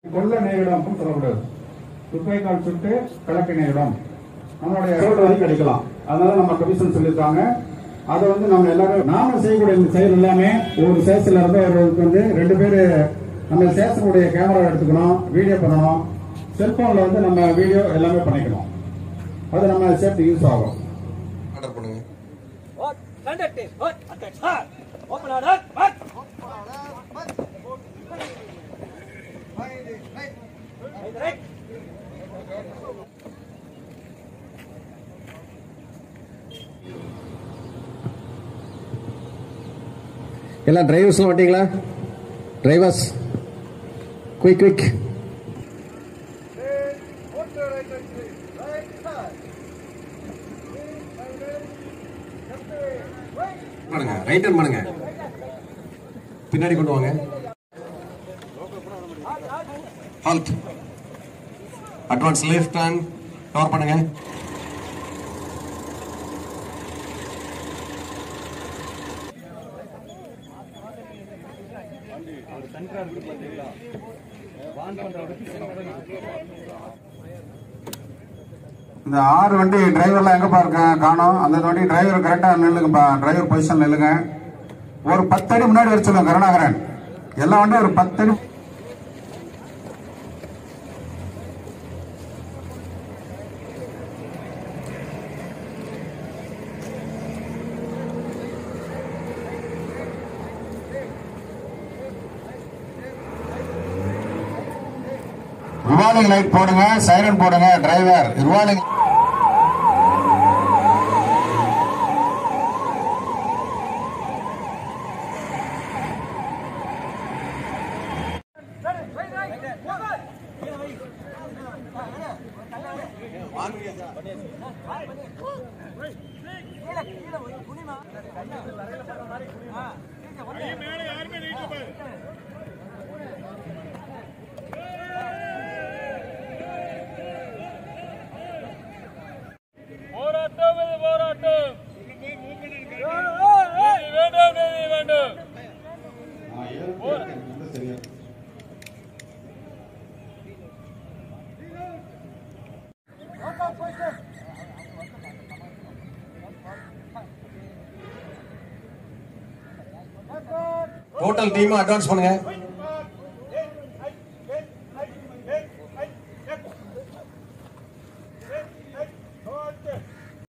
கொல்ல நேரிடம் அப்படின்னு சொல்லக்கூடாது துப்பாக்கியால் சுட்டு கலக்க நேரிடம் நம்மளுடைய ரோடு வரைக்கும் அடிக்கலாம் அதனால நம்ம கமிஷன் சொல்லியிருக்காங்க அதை வந்து நம்ம எல்லாரும் நாம செய்யக்கூடிய இந்த செயல் எல்லாமே ஒரு சேஷன்ல இருந்து ஒருவருக்கு வந்து ரெண்டு பேரு நம்ம சேஷனுடைய கேமரா எடுத்துக்கணும் வீடியோ பண்ணணும் செல்போன்ல வந்து நம்ம வீடியோ எல்லாமே பண்ணிக்கணும் அது நம்ம சேஃப்டி யூஸ் ஆகும் ஆர்டர் பண்ணுங்க Hot, standard team. Hot, attack, hard. Open order, march. Right, right. எல்லாம் டிரைவர்ஸ்லாம் வந்துட்டீங்களா டிரைவர்ஸ் குயிக் குயிக் பண்ணுங்க ரைட் டர்ன் பண்ணுங்க பின்னாடி கொண்டு வாங்க halt advance left turn cover பண்ணுங்க இந்த ஆறு வண்டி டிரைவர்லாம் எங்கப்பா இருக்கான் காணோம் அந்த வண்டி டிரைவர் கரெக்டா நில்லுங்கப்பா டிரைவர் பொசிஷன் நில்லுங்க ஒரு பத்தடி முன்னாடி வர சொல்லுங்க கருணாகரன் எல்லா வண்டியும் ஒரு பத்தடி ரிவாலிங் லைட் போடுங்க சைரன் போடுங்க டிரைவர் ரிவாலிங் போராட்டம் இது போராட்டம் நீதி வேண்டும் நீதி வேண்டும் டோட்டல் டீம் அட்வான்ஸ் பண்ணுங்க